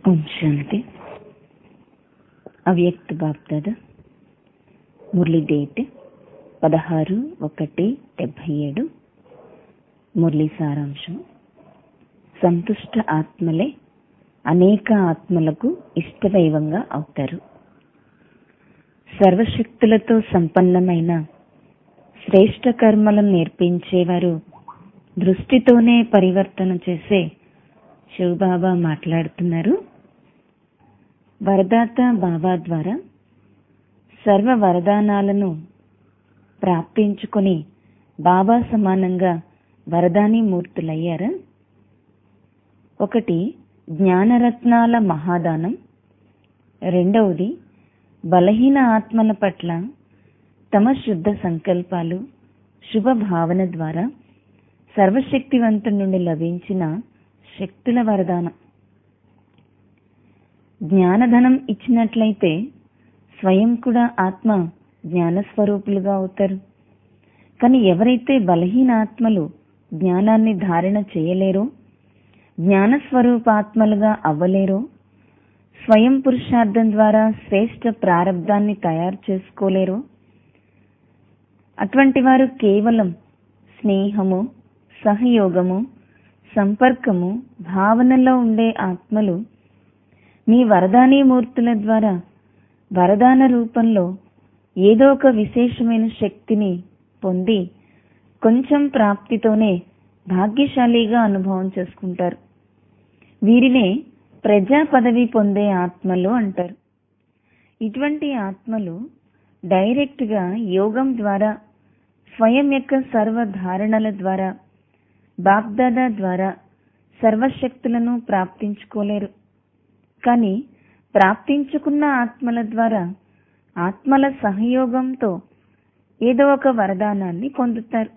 ఓం శాంతి అవ్యక్త బాప్దాద మురళి డేట్ పదహారు ఒకటి డెబ్బై ఏడు మురళి సారాంశం సంతుష్ట ఆత్మలే అనేక ఆత్మలకు ఇష్టదైవంగా అవుతారు సర్వశక్తులతో సంపన్నమైన శ్రేష్ట కర్మలను నేర్పించేవారు దృష్టితోనే పరివర్తన చేసే శివబాబా మాట్లాడుతున్నారు వరదాత బాబా ద్వారా సర్వ వరదానాలను ప్రాప్తించుకొని బాబా సమానంగా వరదాని మూర్తులయ్యారా ఒకటి జ్ఞానరత్నాల మహాదానం రెండవది బలహీన ఆత్మల పట్ల తమ శుద్ధ సంకల్పాలు శుభ భావన ద్వారా సర్వశక్తివంతుడి నుండి లభించిన శక్తుల వరదానం జ్ఞానధనం ఇచ్చినట్లయితే స్వయం కూడా ఆత్మ జ్ఞానస్వరూపులుగా అవుతారు కానీ ఎవరైతే బలహీన ఆత్మలు జ్ఞానాన్ని ధారణ చేయలేరో జ్ఞానస్వరూపాత్మలుగా అవ్వలేరో స్వయం పురుషార్థం ద్వారా శ్రేష్ట ప్రారంధాన్ని తయారు చేసుకోలేరో అటువంటి వారు కేవలం స్నేహము సహయోగము సంపర్కము భావనలో ఉండే ఆత్మలు మీ వరదానీ మూర్తుల ద్వారా వరదాన రూపంలో ఏదో ఒక విశేషమైన శక్తిని పొంది కొంచెం ప్రాప్తితోనే భాగ్యశాలిగా అనుభవం చేసుకుంటారు వీరినే ప్రజా పదవి పొందే ఆత్మలు అంటారు ఇటువంటి ఆత్మలు డైరెక్ట్ గా యోగం ద్వారా స్వయం యొక్క సర్వధారణల ద్వారా బాప్దాదా ద్వారా సర్వశక్తులను ప్రాప్తించుకోలేరు కానీ ప్రాప్తించుకున్న ఆత్మల ద్వారా ఆత్మల సహయోగంతో ఏదో ఒక వరదానాన్ని పొందుతారు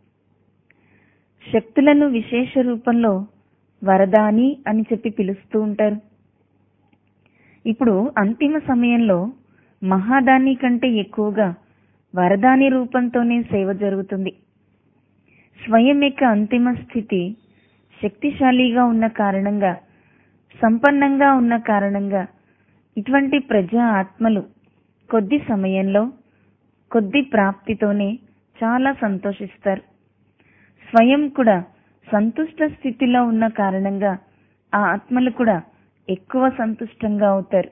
శక్తులను విశేష రూపంలో వరదాని అని చెప్పి పిలుస్తూ ఉంటారు ఇప్పుడు అంతిమ సమయంలో మహాదాని కంటే ఎక్కువగా వరదాని రూపంతోనే సేవ జరుగుతుంది స్వయం యొక్క అంతిమ స్థితి శక్తిశాలిగా ఉన్న కారణంగా సంపన్నంగా ఉన్న కారణంగా ఇటువంటి ప్రజా ఆత్మలు కొద్ది సమయంలో కొద్ది ప్రాప్తితోనే చాలా సంతోషిస్తారు స్వయం కూడా సంతుష్ట స్థితిలో ఉన్న కారణంగా ఆ ఆత్మలు కూడా ఎక్కువ సంతుష్టంగా అవుతారు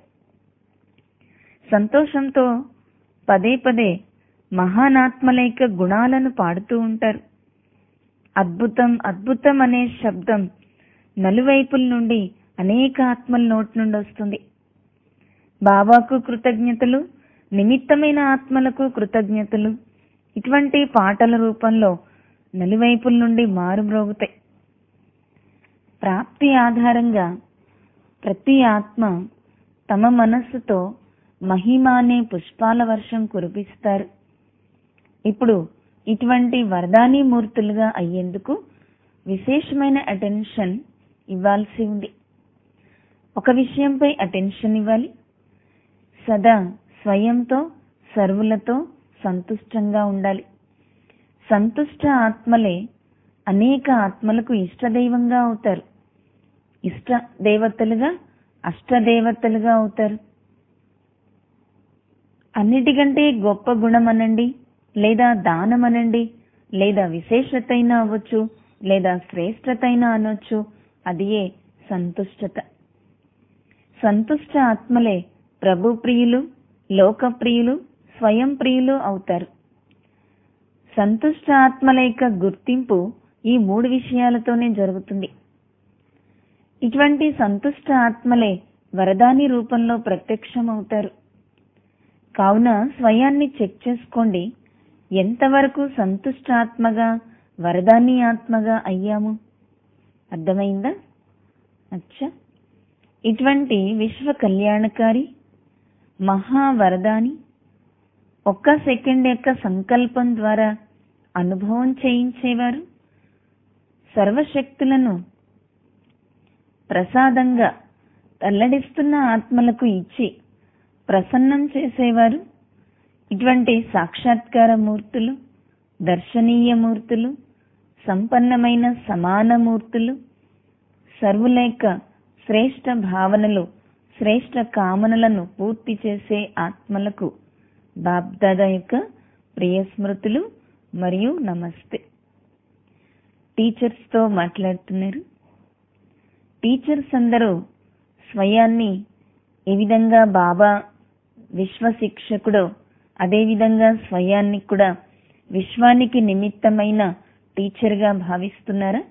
సంతోషంతో పదే పదే మహానాత్మల యొక్క గుణాలను పాడుతూ ఉంటారు అద్భుతం అద్భుతం అనే శబ్దం నలువైపుల నుండి అనేక ఆత్మల నోటి నుండి వస్తుంది బాబాకు కృతజ్ఞతలు నిమిత్తమైన ఆత్మలకు కృతజ్ఞతలు ఇటువంటి పాటల రూపంలో నలువైపుల నుండి మారుమ్రోగుతాయి ప్రాప్తి ఆధారంగా ప్రతి ఆత్మ తమ మనస్సుతో మహిమ అనే పుష్పాల వర్షం కురిపిస్తారు ఇప్పుడు ఇటువంటి వరదానీ మూర్తులుగా అయ్యేందుకు విశేషమైన అటెన్షన్ ఇవ్వాల్సి ఉంది ఒక విషయంపై అటెన్షన్ ఇవ్వాలి సదా స్వయంతో సర్వులతో సంతుష్టంగా ఉండాలి సంతుష్ట ఆత్మలే అనేక ఆత్మలకు ఇష్టదైవంగా అవుతారు ఇష్ట దేవతలుగా అష్టదేవతలుగా అవుతారు అన్నిటికంటే గొప్ప గుణం అనండి లేదా దానం అనండి లేదా విశేషతైన అవ్వచ్చు లేదా శ్రేష్టతైన అనొచ్చు అదియే సంతుష్టత సంతుష్ట ఆత్మలే ప్రభు ప్రియులు లోకప్రియులు స్వయం ప్రియులు అవుతారు సంతుష్ట ఆత్మల యొక్క గుర్తింపు ఈ మూడు విషయాలతోనే జరుగుతుంది ఇటువంటి సంతుష్ట ఆత్మలే వరదాని రూపంలో ప్రత్యక్షమవుతారు కావున స్వయాన్ని చెక్ చేసుకోండి ఎంతవరకు సంతుష్టాత్మగా వరదాని ఆత్మగా అయ్యాము అర్థమైందా అచ్చా ఇటువంటి విశ్వ కళ్యాణకారి మహావరదాని ఒక్క సెకండ్ యొక్క సంకల్పం ద్వారా అనుభవం చేయించేవారు సర్వశక్తులను ప్రసాదంగా తల్లడిస్తున్న ఆత్మలకు ఇచ్చి ప్రసన్నం చేసేవారు ఇటువంటి సాక్షాత్కార మూర్తులు దర్శనీయ మూర్తులు సంపన్నమైన సమాన మూర్తులు సర్వుల యొక్క శ్రేష్ట భావనలు శ్రేష్ట కామనలను పూర్తి చేసే ఆత్మలకు బాబ్దాదా యొక్క ప్రియ స్మృతులు మరియు నమస్తే టీచర్స్ తో మాట్లాడుతున్నారు టీచర్స్ అందరూ స్వయాన్ని ఏ విధంగా బాబా విశ్వ శిక్షకుడో అదేవిధంగా స్వయాన్ని కూడా విశ్వానికి నిమిత్తమైన టీచర్ గా భావిస్తున్నారా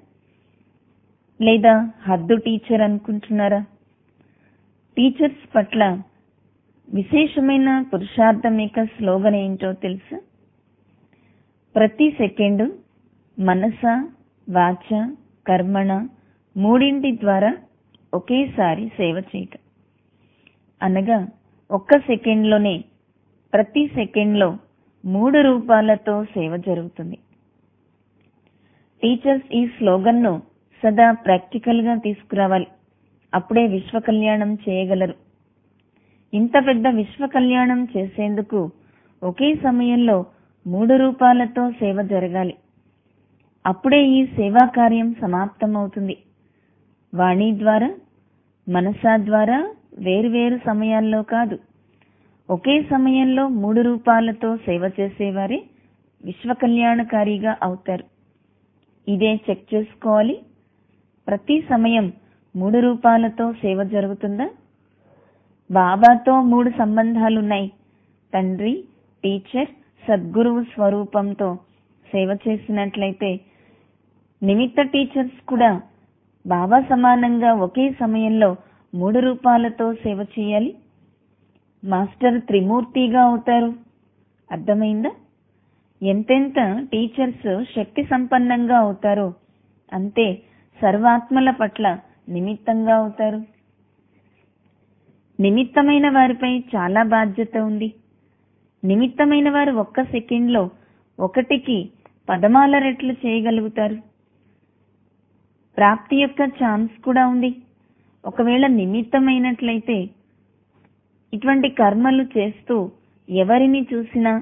లేదా హద్దు టీచర్ అనుకుంటున్నారా టీచర్స్ పట్ల విశేషమైన పురుషార్థం యొక్క స్లోగన్ ఏంటో తెలుసా ప్రతి సెకండు మనస వాచ కర్మణ మూడింటి ద్వారా ఒకేసారి సేవ చేయటం అనగా ఒక్క సెకండ్లోనే ప్రతి సెకండ్లో మూడు రూపాలతో సేవ జరుగుతుంది టీచర్స్ ఈ స్లోగన్ను సదా ప్రాక్టికల్ గా తీసుకురావాలి అప్పుడే విశ్వ కళ్యాణం చేయగలరు ఇంత పెద్ద విశ్వ కళ్యాణం చేసేందుకు ఒకే సమయంలో మూడు రూపాలతో సేవ జరగాలి అప్పుడే ఈ సేవా కార్యం సమాప్తమవుతుంది వాణి ద్వారా మనసా ద్వారా వేరువేరు సమయాల్లో కాదు ఒకే సమయంలో మూడు రూపాలతో సేవ చేసేవారే విశ్వ కళ్యాణకారిగా అవుతారు ఇదే చెక్ చేసుకోవాలి ప్రతి సమయం మూడు రూపాలతో సేవ జరుగుతుందా బాబాతో మూడు సంబంధాలున్నాయి తండ్రి టీచర్ సద్గురువు స్వరూపంతో సేవ చేసినట్లయితే నిమిత్త టీచర్స్ కూడా బాబా సమానంగా ఒకే సమయంలో మూడు రూపాలతో సేవ చేయాలి మాస్టర్ త్రిమూర్తిగా అవుతారు అర్థమైందా ఎంతెంత టీచర్స్ శక్తి సంపన్నంగా అవుతారో అంతే సర్వాత్మల పట్ల నిమిత్తంగా అవుతారు నిమిత్తమైన వారిపై చాలా బాధ్యత ఉంది నిమిత్తమైన వారు ఒక్క సెకండ్లో ఒకటికి పదమాల రెట్లు చేయగలుగుతారు ప్రాప్తి యొక్క ఛాన్స్ కూడా ఉంది ఒకవేళ నిమిత్తమైనట్లయితే ఇటువంటి కర్మలు చేస్తూ ఎవరిని చూసినా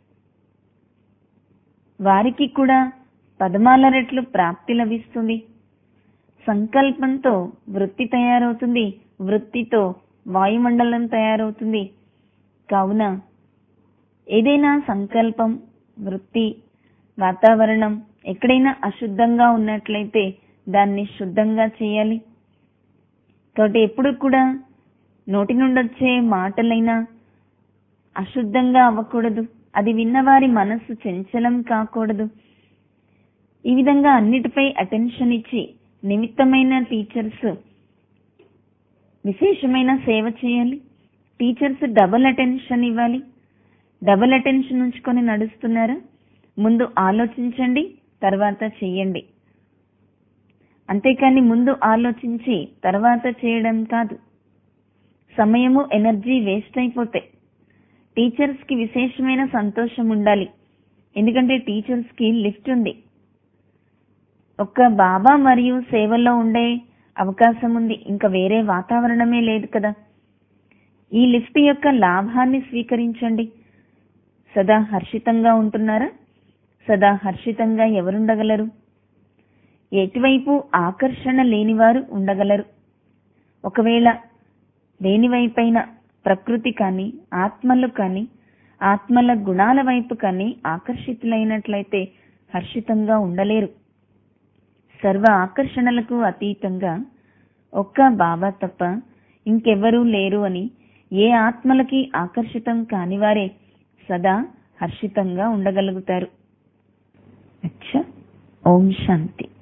వారికి కూడా పదమాల రెట్లు ప్రాప్తి లభిస్తుంది సంకల్పంతో వృత్తి తయారవుతుంది వృత్తితో వాయుమండలం తయారవుతుంది కావున ఏదైనా సంకల్పం వృత్తి వాతావరణం ఎక్కడైనా అశుద్ధంగా ఉన్నట్లయితే దాన్ని శుద్ధంగా చేయాలి కాబట్టి ఎప్పుడు కూడా నోటి నుండి వచ్చే మాటలైనా అశుద్ధంగా అవ్వకూడదు అది విన్నవారి మనస్సు చంచలం కాకూడదు ఈ విధంగా అన్నిటిపై అటెన్షన్ ఇచ్చి నిమిత్తమైన టీచర్స్ విశేషమైన సేవ చేయాలి టీచర్స్ డబుల్ అటెన్షన్ ఇవ్వాలి డబుల్ అటెన్షన్ ఉంచుకొని నడుస్తున్నారా ముందు ఆలోచించండి తర్వాత చెయ్యండి అంతేకాని ముందు ఆలోచించి తర్వాత చేయడం కాదు సమయము ఎనర్జీ వేస్ట్ అయిపోతాయి టీచర్స్ కి విశేషమైన సంతోషం ఉండాలి ఎందుకంటే టీచర్స్ కి లిఫ్ట్ ఉంది ఒక్క బాబా మరియు సేవలో ఉండే అవకాశం ఉంది ఇంకా వేరే వాతావరణమే లేదు కదా ఈ లిఫ్ట్ యొక్క లాభాన్ని స్వీకరించండి సదా హర్షితంగా ఉంటున్నారా సదా హర్షితంగా ఎవరుండగలరు ఎటువైపు ఆకర్షణ లేనివారు ఉండగలరు ఒకవేళ దేనివైపైన ప్రకృతి కానీ ఆత్మలు కానీ ఆత్మల గుణాల వైపు కానీ ఆకర్షితులైనట్లయితే హర్షితంగా ఉండలేరు సర్వ ఆకర్షణలకు అతీతంగా ఒక్క బాబా తప్ప ఇంకెవ్వరూ లేరు అని ఏ ఆత్మలకి ఆకర్షితం కానివారే సదా హర్షితంగా ఉండగలుగుతారు అచ్చా ఓం శాంతి